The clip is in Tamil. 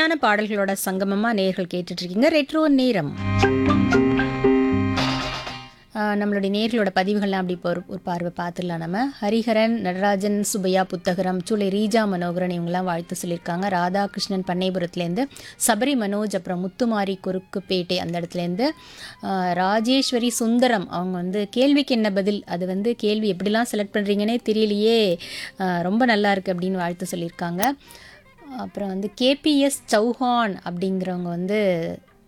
இனிமையான பாடல்களோட சங்கமமாக நேர்கள் கேட்டுட்ருக்கீங்க ரெட்ரோ நேரம் ஆஹ் நம்மளுடைய நேர்களோட பதிவுகள்லாம் அப்படி இப்போ ஒரு ஒரு பார்வை பார்த்துடலாம் நம்ம ஹரிஹரன் நடராஜன் சுபையா புத்தகரம் சூளை ரீஜா மனோகரன் இவங்கெல்லாம் வாழ்த்து சொல்லியிருக்காங்க ராதாகிருஷ்ணன் பண்ணைபுரத்துலேருந்து சபரி மனோஜ் அப்புறம் முத்துமாரி குறுக்குப்பேட்டை அந்த இடத்துலேருந்து ஆஹ் ராஜேஸ்வரி சுந்தரம் அவங்க வந்து கேள்விக்கு என்ன பதில் அது வந்து கேள்வி எப்படிலாம் செலக்ட் பண்ணுறீங்கன்னே தெரியலையே ஆஹ் ரொம்ப நல்லா இருக்கு அப்படின்னு வாழ்த்து சொல்லியிருக்காங்க அப்புறம் வந்து கேபிஎஸ் சௌஹான் அப்படிங்கிறவங்க வந்து